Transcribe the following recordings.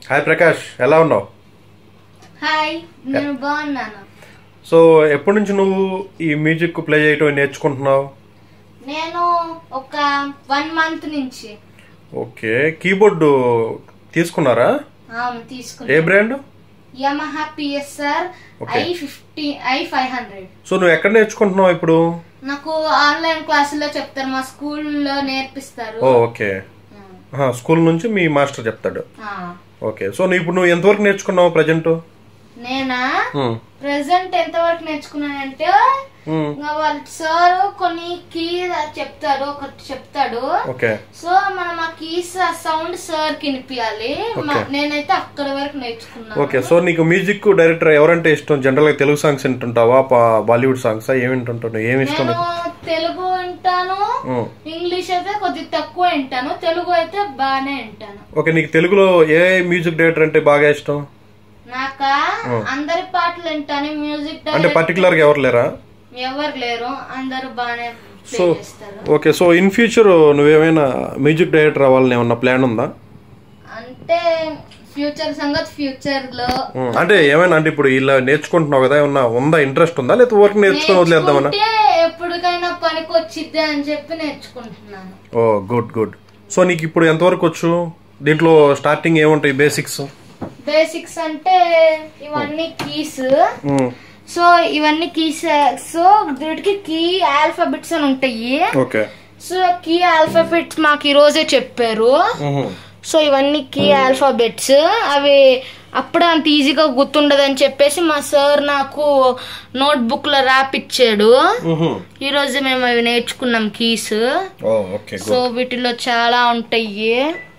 Hi Prakash ఎలా ఉన్నావు hi నేను బాగున్నాను సో ఎప్పటి నుంచి నువ్వు ఈ మ్యూజిక్ ప్లే చేయటం నేర్చుకుంటున్నావు నేను ఒక వన్ మంత్ నుంచి ఓకే కీబోర్డ్ తీసుకున్నారా అవును ఏ తీసుకున్నాను brand Yamaha PSR Okay. I fifty I five hundred so నువ్వు ఎక్కడ నేర్చుకుంటున్నావు ఇప్పుడు నాకు ఆన్లైన్ క్లాసుల్లో చెప్తారు మా స్కూల్లో నేర్పిస్తారు ఓ ఓకే స్కూల్ నుంచి మీ మాస్టర్ చెప్తాడు ఆ. ఓకే సో నువ్వు ఇప్పుడు నువ్వు ఎంతవరకు నేర్చుకున్నావు ప్రజెంట్ నేనా ప్రెసెంట్ ఎంత వరకు నేర్చుకున్నానంటే ఇంకా వాళ్ళ సార్ కొన్ని కీ చెప్తాడు ఒకటి చెప్తాడు ఓకే సో మనం ఆ కీస్ సౌండ్ సార్ కి వినిపించాలి Okay. నేనైతే అక్కడ వరకు నేర్చుకున్నాను ఓకే సో నీకు మ్యూజిక్ డైరెక్టర్ ఎవరంటే ఇష్టం జనరల్ గా తెలుగు సాంగ్స్ వింటుంటావా పా- బాలీవుడ్ సాంగ్స్ ఏమి వింటుంటావు ఏమి ఇష్టం నేను నీకు తెలుగు వింటాను ఉమ్. ఇంగ్లీష్ అయితే కొద్దిగా తక్కువ వింటాను తెలుగు అయితే బాగానే వింటాను ఓకే నీకు తెలుగులో ఏ మ్యూజిక్ డైరెక్టర్ అంటే బాగా ఇష్టం నాకా అందరి పాటలు వింటాను మ్యూజిక్ అంటే డైరెక్టర్ పర్టికులర్ గా ఎవరు లేరా ఎవరు లేరు అందరూ బాగానే ప్లే సో చేస్తారు ఓకే సో ఇన్ ఫ్యూచర్ నువ్వేమైనా మ్యూజిక్ డైరెక్టర్ అవ్వాలని ఏమన్నా ప్లాన్ ఉందా అంటే ఫ్యూచర్ సంగతి ఫ్యూచర్ లో ఉమ్, అంటే ఏమైనా అంటే ఇప్పుడు ఇలా నేర్చుకుంటున్నావు కదా ఏమన్నా ఉందా ఇంట్రెస్ట్ ఉందా లేకపోతే వర్క్ నేర్చుకుని వదిలేద్దామన్నా నేర్చుకుంటే ఎప్పటికైనా పనికి వచ్చిద్ది అని చెప్పి నేర్చుకుంటున్నాను ఓ గుడ్ గుడ్ సో నీకు ఇప్పుడు ఎంతవరకు వచ్చు దీంట్లో స్టార్టింగ్ ఏముంటాయి బేసిక్స్ బేసిక్స్ అంటే ఇవన్నీ కీస్ సో ఇవన్నీ కీస్ సో వీటికి కీ ఆల్ఫాబెట్స్ అని ఉంటాయి ఓకే సో కీ ఆల్ఫాబెట్స్ మాకు ఈ రోజే చెప్పారు సో ఇవన్నీ కీ ఆల్ఫాబెట్స్ అవి అప్పుడే అంత ఈజీగా గుర్తుండదని చెప్పేసి మా సార్ నాకు నోట్ బుక్ లో రాపిచ్చాడు ఈ రోజు మేము అవి నేర్చుకున్నాం కీస్ ఓ ఓకే సో వీటిలో చాలా ఉంటాయి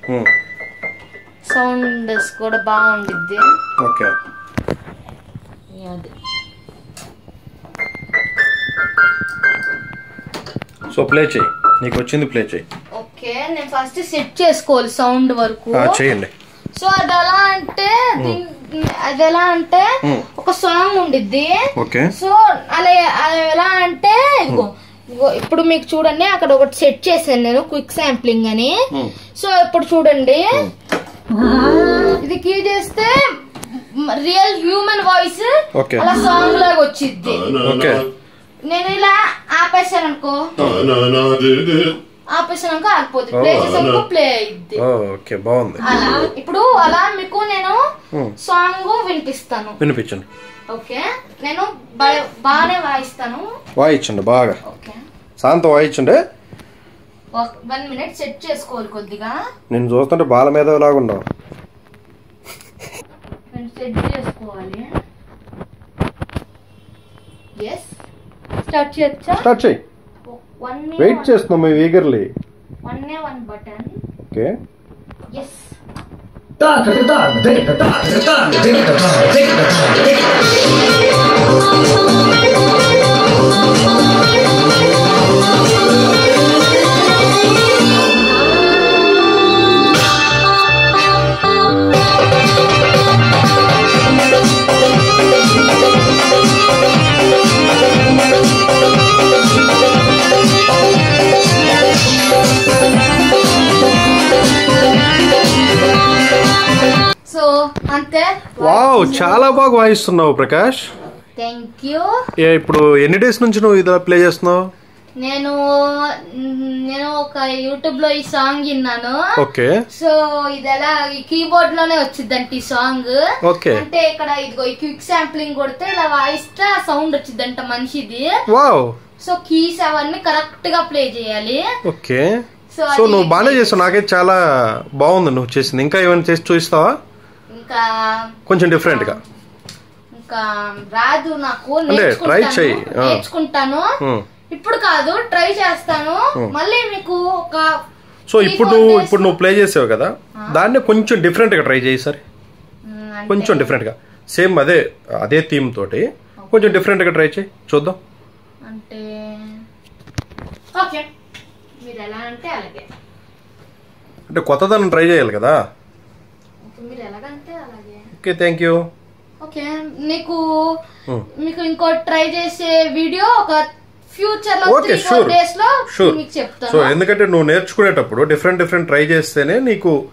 సౌండ్ కూడా బాగుండిద్ది ఓకే అది సో ప్లే చేయి నీకు వచ్చింది ప్లే చేయి ఓకే నేను ఫస్ట్ సెట్ చేసుకోవాలి సౌండ్ వరకు ఆ, చేయండి సో అది ఎలా అంటే దీన్- అది ఎలా అంటే Hmm. ఒక సాంగ్ ఉండిద్ది ఓకే సో అలా అది ఎలా అంటే ఇదిగో ఇదిగో ఇప్పుడు మీకు చూడండి అక్కడ ఒకటి సెట్ చేశాను నేను క్విక్ శాంప్లింగ్ అని సో ఇప్పుడు చూడండి ఇది కీ చేస్తే రియల్ హ్యూమన్ వాయిస్ Okay. అలా సాంగ్ లాగా వచ్చిద్ది ఓకే నేను ఇలా ఆపేసాను అనుకో ఆపేసాను అనుకో ఆగిపోతుంది ప్లే చేసానుకో ప్లే అయింది ఓ, ఓకే బాగుంది అలా ఇప్పుడు అలా మీకు నేను Hmm. సాంగ్ వినిపిస్తాను వినిపించండి ఓకే నేను బా- బాగానే వాయిస్తాను వాయించండి బాగా ఓకే శాంత వాయించండి వన్ మినిట్ సెట్ చేసుకోవాలి కొద్దిగా నేను చూస్తుంటే బాల మీద లాగా ఉండవు నేను సెట్ చేసుకోవాలి ఎస్ స్టార్ట్ చేయొచ్చా స్టార్ట్ చేయి వన్ వెయిట్ చేస్తున్నాం మేము eagerly one one button okay yes so అంతే వావ్ చాలా బాగా వాయిస్తున్నావు ప్రకాష్ థ్యాంక్ యూ ఏ ఇప్పుడు ఎన్ని డేస్ నుంచి నువ్వు ఇది ప్లే చేస్తున్నావు నేను నేను ఒక యూట్యూబ్ లో ఈ సాంగ్ విన్నాను ఓకే సో ఇది ఎలా ఈ కీబోర్డ్ లోనే వచ్చిందంట ఈ సాంగ్ ఓకే అంటే ఇక్కడ ఇదిగో ఈ క్విక్ శాంప్లింగ్ కొడితే ఇలా వాయిస్తే ఆ సౌండ్ వచ్చిందంట మనిషిది వావ్ సో కీస్ అవన్నీ కరెక్ట్ గా ప్లే చేయాలి ఓకే సో సో అది నువ్వు బాగానే చేస్తావు నాకైతే చాలా బాగుంది నువ్వు చేసింది ఇంకా ఏమైనా చేసి చూపిస్తావా ఇంకా కొంచెం డిఫరెంట్ గా ఇంకా రాదు నాకు అంటే try నేర్చుకుంటాను చెయ్యి. ఆ. నేర్చుకుంటాను Hmm. ఇప్పుడు కాదు ట్రై చేస్తాను మళ్ళీ మీకు ఒక సో three, ఇప్పుడు four నువ్వు days ఇప్పుడు నువ్వు ప్లే చేసావు కదా దాన్ని కొంచెం డిఫరెంట్ గా ట్రై చేయి సరే మ్, అంటే కొంచెం డిఫరెంట్ గా సేమ్ అదే అదే థీమ్ తోటి కొంచెం డిఫరెంట్ గా ట్రై చేయి చూద్దాం అంటే ఓకే మీరు ఎలా అంటే అలాగే అంటే కొత్తదనం ట్రై చేయాలి కదా ఓకే, మీరు ఎలాగంటే అలాగే ఓకే థ్యాంక్ యూ ఓకే నీకు మీకు ఇంకో ట్రై చేసే వీడియో ఒక ఫ్యూచర్ లో okay three sure four days లో షూర్ మీకు చెప్తాను సో ఎందుకంటే నువ్వు నేర్చుకునేటప్పుడు డిఫరెంట్ డిఫరెంట్ ట్రై చేస్తేనే నీకు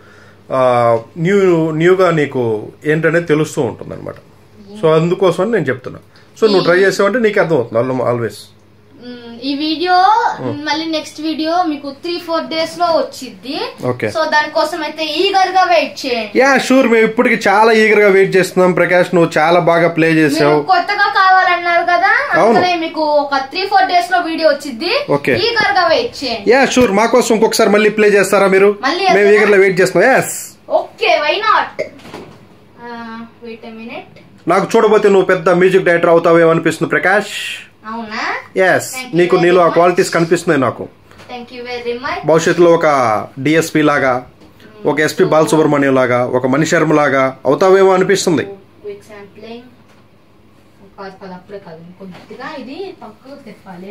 న్యూ న్యూగా నీకు ఏంటనేది తెలుస్తూ ఉంటుంది అనమాట సో అందుకోసం నేను చెప్తున్నా సో నువ్వు ట్రై చేసావంటే నీకు అర్థమవుతుంది ఆల్వేస్ మ్, ఈ వీడియో మళ్ళీ నెక్స్ట్ వీడియో మీకు త్రీ ఫోర్ డేస్ లో వచ్చింది ఓకే సో దానికోసం అయితే ఈగర్ గా వెయిట్ చేయండి యా షూర్ మేము ఇప్పటికి చాలా ఈగర్ గా వెయిట్ చేస్తున్నాం ప్రకాష్ నువ్వు చాలా బాగా ప్లే మీరు చేసావు కొత్తగా కావాలన్నారు కదా అందుకనే మీకు ఒక త్రీ ఫోర్ డేస్ లో వీడియో వచ్చింది Okay. ఈగర్ గా వెయిట్ చేయండి యా షూర్ మా కోసం ఇంకొకసారి మళ్ళీ ప్లే చేస్తారా మీరు మళ్ళీ మేము చేస్తారా? ఈగర్ లో వెయిట్ చేస్తున్నాం yes okay why not wait minute నాకు చూడబోతే నువ్వు పెద్ద మ్యూజిక్ డైరెక్టర్ అవుతావేమో అనిపిస్తుంది ప్రకాష్ అవునా ఎస్ Thank you నీకు very నీలో ఆ much. క్వాలిటీస్ కనిపిస్తున్నాయి నాకు థ్యాంక్ యూ వెరీ మచ్ భవిష్యత్తులో ఒక డిఎస్పి లాగా ఒక ఎస్పి బాలసుబ్రహ్మణ్యం లాగా ఒక మణి శర్మ లాగా అవుతావేమో అనిపిస్తుంది క్విక్ శాంప్లింగ్ కాదు కాదు అప్పుడే కాదు కొద్దిగా ఇది పక్కకు తిప్పాలి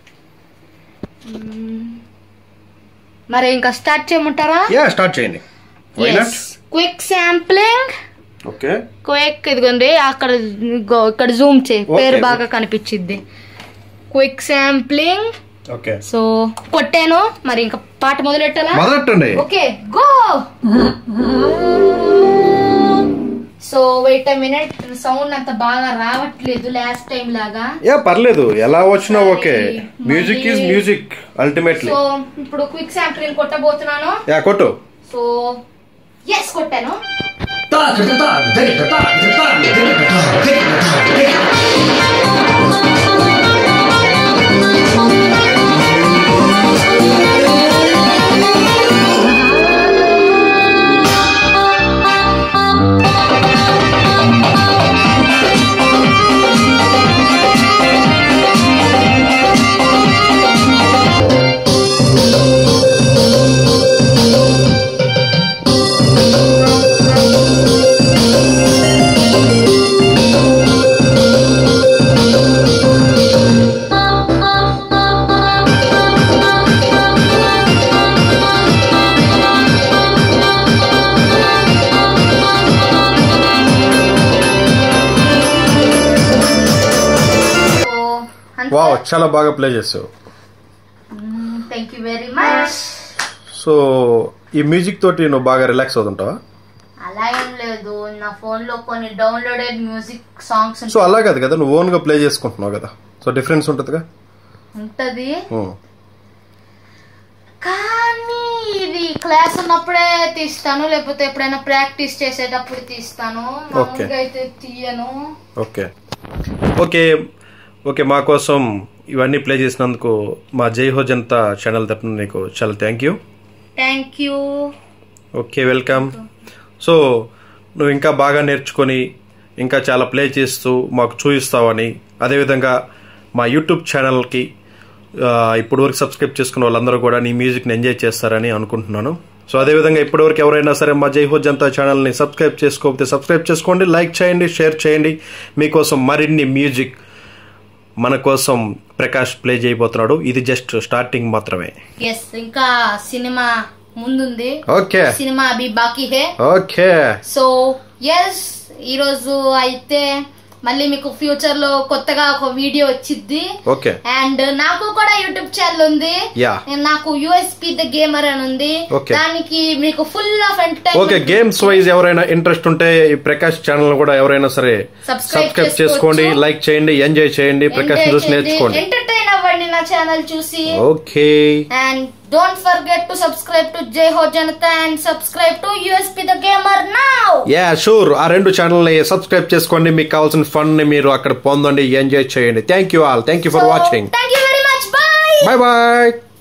మ్మ్. మరి ఇంకా స్టార్ట్ చేయమంటారా యా స్టార్ట్ చేయండి క్విక్ శాంప్లింగ్ ఓకే క్విక్ ఇదిగోండి అక్కడ ఇగో ఇక్కడ జూమ్ చేయి Okay, పేరు okay. బాగా కనిపించిద్ది క్విక్ శాంప్లింగ్ ఓకే సో కొట్టాను మరి ఇంకా పాట మొదలెట్టాలా మొదలెట్టండి okay go so wait minute sound అంత బాగా రావట్లేదు లాస్ట్ టైం లాగా యా పర్లేదు ఎలా వచ్చినా ఓకే మరి మ్యూజిక్ ఈజ్ మళ్ళీ- మ్యూజిక్ అల్టిమేట్లీ సో ఇప్పుడు క్విక్ శాంప్లింగ్ కొట్టబోతున్నాను యా కొట్టు సో ఎస్ కొట్టాను సో వావ్ చాలా బాగా ప్లే చేసావు thank you very much so ఈ మ్యూజిక్ తోటి నువ్వు బాగా రిలాక్స్ అవుతుంటావా అలా ఏం లేదు నా ఫోన్ లో కొన్ని డౌన్లోడెడ్ మ్యూజిక్ సాంగ్స్ సో అలా కాదు కదా నువ్వు ఓన్ గా ప్లే చేసుకుంటున్నావు కదా సో డిఫరెన్స్ ఉంటుందిగా ఉంటది ఉం. కానీ ఇది క్లాస్ ఉన్నప్పుడే తీస్తాను లేకపోతే ఎప్పుడైనా ప్రాక్టీస్ చేసేటప్పుడు తీస్తాను మామూలుగా అయితే తీయను ఓకే ఓకే ఓకే మా కోసం ఇవన్నీ ప్లే చేసినందుకు మా జై హో జనతా ఛానల్ తరపున నీకు చాలా thank you thank you okay welcome so నువ్వు ఇంకా బాగా నేర్చుకొని ఇంకా చాలా ప్లే చేస్తూ మాకు చూపిస్తావని అదేవిధంగా మా యూట్యూబ్ ఛానల్కి ఆ, ఇప్పటివరకు సబ్స్క్రైబ్ చేసుకున్న వాళ్ళందరూ కూడా నీ మ్యూజిక్ని ఎంజాయ్ చేస్తారని అనుకుంటున్నాను సో అదేవిధంగా ఇప్పటివరకు ఎవరైనా సరే మా జై హో జనతా ఛానల్ని సబ్స్క్రైబ్ చేసుకోకపోతే సబ్స్క్రైబ్ చేసుకోండి లైక్ చేయండి షేర్ చేయండి మీకోసం మరిన్ని మ్యూజిక్ మన కోసం ప్రకాష్ ప్లే చేయబోతున్నాడు ఇది జస్ట్ స్టార్టింగ్ మాత్రమే ఎస్ ఇంకా సినిమా ముందుంది ఓకే సినిమా అభి బాకీ హే ఓకే సో ఎస్ ఈరోజు అయితే మళ్ళీ మీకు ఫ్యూచర్ లో కొత్తగా ఒక వీడియో వచ్చింది ఓకే అండ్ నాకు కూడా యూట్యూబ్ ఛానల్ ఉంది యా నేను నాకు యుఎస్పి ద గేమర్ అని ఉంది Okay. దానికి మీకు full of okay entertainment games wise ఎవరైనా ఇంట్రెస్ట్ ఉంటే ఈ ప్రకాష్ ఛానల్ కూడా ఎవరైనా సరే Subscribe సబ్స్క్రైబ్ చేసుకోండి చేసుకోవచ్చు. లైక్ చేయండి ఎంజాయ్ చేయండి ప్రకాష్ చూసి నేర్చుకోండి ఎంటర్టైన్ అవ్వండి నా ఛానల్ చూసి okay and don't forget to subscribe to Jai Ho Janata and subscribe to USP the gamer now yeah sure ఆ రెండు ఛానల్ని సబ్స్క్రైబ్ చేసుకోండి మీకు కావాల్సిన ఫన్ ని మీరు అక్కడ పొందండి ఎంజాయ్ చేయండి thank you all thank you for watching thank you very much bye bye bye